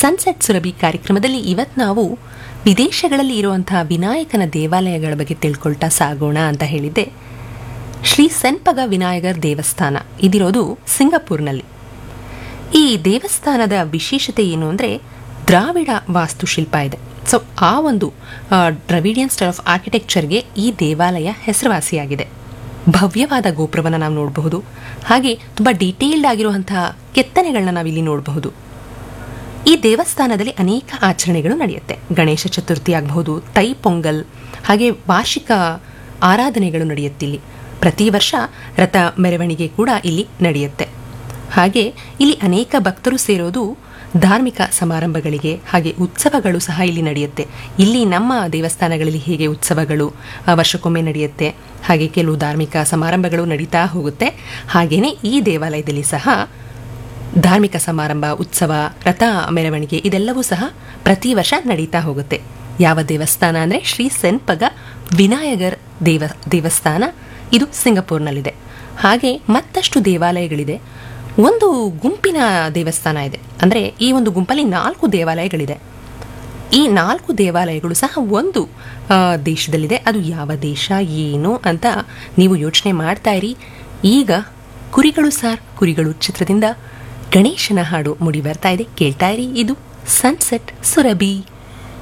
sunset Surabhi ಕಾರ್ಯಕ್ರಮದಲ್ಲಿ ಇವತ್ತು ನಾವು ವಿದೇಶಗಳಲ್ಲಿ ಇರುವಂತಹ ವಿನಾಯಕನ ದೇವಾಲಯಗಳ ಬಗ್ಗೆ ತಿಳ್ಕೊಳ್ತಾ ಸಾಗೋಣ ಅಂತ ಹೇಳಿದ್ದೆ ಶ್ರೀ ಸೆನ್ಪಗ ವಿನಾಯಕರ್ ದೇವಸ್ಥಾನ ಇದಿರೋದು ಸಿಂಗಪೂರ್ನಲ್ಲಿ ಈ ದೇವಸ್ಥಾನದ ವಿಶೇಷತೆ ಏನು ಅಂದರೆ ದ್ರಾವಿಡ ವಾಸ್ತುಶಿಲ್ಪ ಇದೆ ಸೊ ಆ ಒಂದು ದ್ರವಿಡಿಯನ್ ಸ್ಟೈಲ್ ಆಫ್ ಆರ್ಕಿಟೆಕ್ಚರ್ಗೆ ಈ ದೇವಾಲಯ ಹೆಸರುವಾಸಿಯಾಗಿದೆ ಭವ್ಯವಾದ ಗೋಪುರವನ್ನು ನಾವು ನೋಡಬಹುದು ಹಾಗೆ ತುಂಬ ಡೀಟೇಲ್ಡ್ ಆಗಿರುವಂತಹ ಕೆತ್ತನೆಗಳನ್ನ ನಾವಿಲ್ಲಿ ನೋಡಬಹುದು ಈ ದೇವಸ್ಥಾನದಲ್ಲಿ ಅನೇಕ ಆಚರಣೆಗಳು ನಡೆಯುತ್ತೆ ಗಣೇಶ ಚತುರ್ಥಿ ಆಗಬಹುದು ತೈ ಪೊಂಗಲ್ ಹಾಗೆ ವಾರ್ಷಿಕ ಆರಾಧನೆಗಳು ನಡೆಯುತ್ತಿಲ್ಲಿ ಪ್ರತಿ ವರ್ಷ ರಥ ಮೆರವಣಿಗೆ ಕೂಡ ಇಲ್ಲಿ ನಡೆಯುತ್ತೆ ಹಾಗೆ ಇಲ್ಲಿ ಅನೇಕ ಭಕ್ತರು ಸೇರೋದು ಧಾರ್ಮಿಕ ಸಮಾರಂಭಗಳಿಗೆ ಹಾಗೆ ಉತ್ಸವಗಳು ಸಹ ಇಲ್ಲಿ ನಡೆಯುತ್ತೆ ಇಲ್ಲಿ ನಮ್ಮ ದೇವಸ್ಥಾನಗಳಲ್ಲಿ ಹೇಗೆ ಉತ್ಸವಗಳು ಆ, ವರ್ಷಕ್ಕೊಮ್ಮೆ ನಡೆಯುತ್ತೆ ಹಾಗೆ ಕೆಲವು ಧಾರ್ಮಿಕ ಸಮಾರಂಭಗಳು ನಡೀತಾ ಹೋಗುತ್ತೆ ಹಾಗೆಯೇ ಈ ದೇವಾಲಯದಲ್ಲಿ ಸಹ ಧಾರ್ಮಿಕ ಸಮಾರಂಭ ಉತ್ಸವ ರಥ ಮೆರವಣಿಗೆ ಇದೆಲ್ಲವೂ ಸಹ ಪ್ರತಿ ವರ್ಷ ನಡೀತಾ ಹೋಗುತ್ತೆ ಯಾವ ದೇವಸ್ಥಾನ ಅಂದರೆ ಶ್ರೀ ಸೆನ್ಪಗ ವಿನಾಯಗರ್ ದೇವ ದೇವಸ್ಥಾನ ಇದು ಸಿಂಗಪೂರ್ನಲ್ಲಿದೆ ಹಾಗೆ ಮತ್ತಷ್ಟು ದೇವಾಲಯಗಳಿದೆ ಒಂದು ಗುಂಪಿನ ದೇವಸ್ಥಾನ ಇದೆ ಅಂದರೆ ಈ ಒಂದು ಗುಂಪಲ್ಲಿ ನಾಲ್ಕು ದೇವಾಲಯಗಳಿದೆ ಈ ನಾಲ್ಕು ದೇವಾಲಯಗಳು ಸಹ ಒಂದು ಆ, ದೇಶದಲ್ಲಿದೆ ಅದು ಯಾವ ದೇಶ ಏನು ಅಂತ ನೀವು ಯೋಚನೆ ಮಾಡ್ತಾ ಇರಿ ಈಗ ಕುರಿಗಳು ಸಾರ್ ಕುರಿಗಳು ಚಿತ್ರದಿಂದ ಗಣೇಶನ ಹಾಡು ಮುಡಿ ಬರ್ತಾ ಇದೆ ಕೇಳ್ತಾ ಇರಿ ಇದು ಸನ್ಸೆಟ್ ಸುರಭಿ